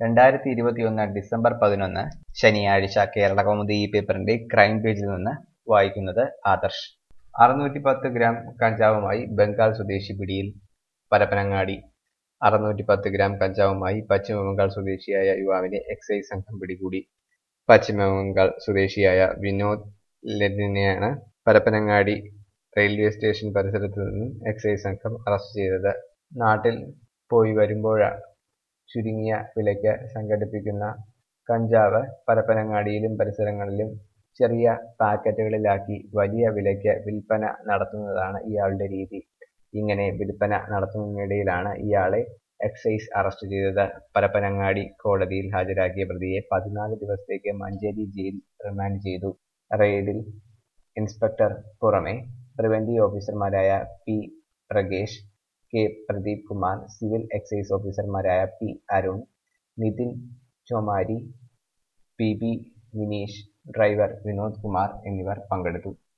രണ്ടായിരത്തി ഇരുപത്തിയൊന്ന് ഡിസംബർ പതിനൊന്ന് ശനിയാഴ്ച കേരള കൗമുദി ഈ പേപ്പറിന്റെ ക്രൈം പേജിൽ നിന്ന് വായിക്കുന്നത് ആദർശ് അറുന്നൂറ്റി പത്ത് ഗ്രാം കഞ്ചാവുമായി ബംഗാൾ സ്വദേശി പിടിയിൽ പരപ്പനങ്ങാടി അറുന്നൂറ്റി പത്ത് ഗ്രാം കഞ്ചാവുമായി പശ്ചിമബംഗാൾ സ്വദേശിയായ യുവാവിനെ എക്സൈസ് സംഘം പിടികൂടി പശ്ചിമബംഗാൾ സ്വദേശിയായ വിനോദ് ലെദിനെയാണ് പരപ്പനങ്ങാടി റെയിൽവേ സ്റ്റേഷൻ പരിസരത്ത് നിന്നും എക്സൈസ് സംഘം അറസ്റ്റ് ചെയ്തത് നാട്ടിൽ പോയി വരുമ്പോഴാണ് ചുരുങ്ങിയ വിലയ്ക്ക് സംഘടിപ്പിക്കുന്ന കഞ്ചാവ് പരപ്പനങ്ങാടിയിലും പരിസരങ്ങളിലും ചെറിയ പാക്കറ്റുകളിലാക്കി വലിയ വിലയ്ക്ക് വിൽപ്പന നടത്തുന്നതാണ് ഇയാളുടെ രീതി ഇങ്ങനെ വിൽപ്പന നടത്തുന്നതിനിടയിലാണ് ഇയാളെ എക്സൈസ് അറസ്റ്റ് ചെയ്തത് പരപ്പനങ്ങാടി കോടതിയിൽ ഹാജരാക്കിയ പ്രതിയെ പതിനാല് ദിവസത്തേക്ക് മഞ്ചേരി ജയിൽ റിമാൻഡ് ചെയ്തു റെയ്ഡിൽ ഇൻസ്പെക്ടർ പുറമെ പ്രിവന്റീവ് ഓഫീസർമാരായ P Pragesh K Pradeep Kumar civil excise ഓഫീസർമാരായ പി അരുൺ നിതിൻ ചോമാരി P B Vineesh driver Vinod Kumar എന്നിവർ പങ്കെടുത്തു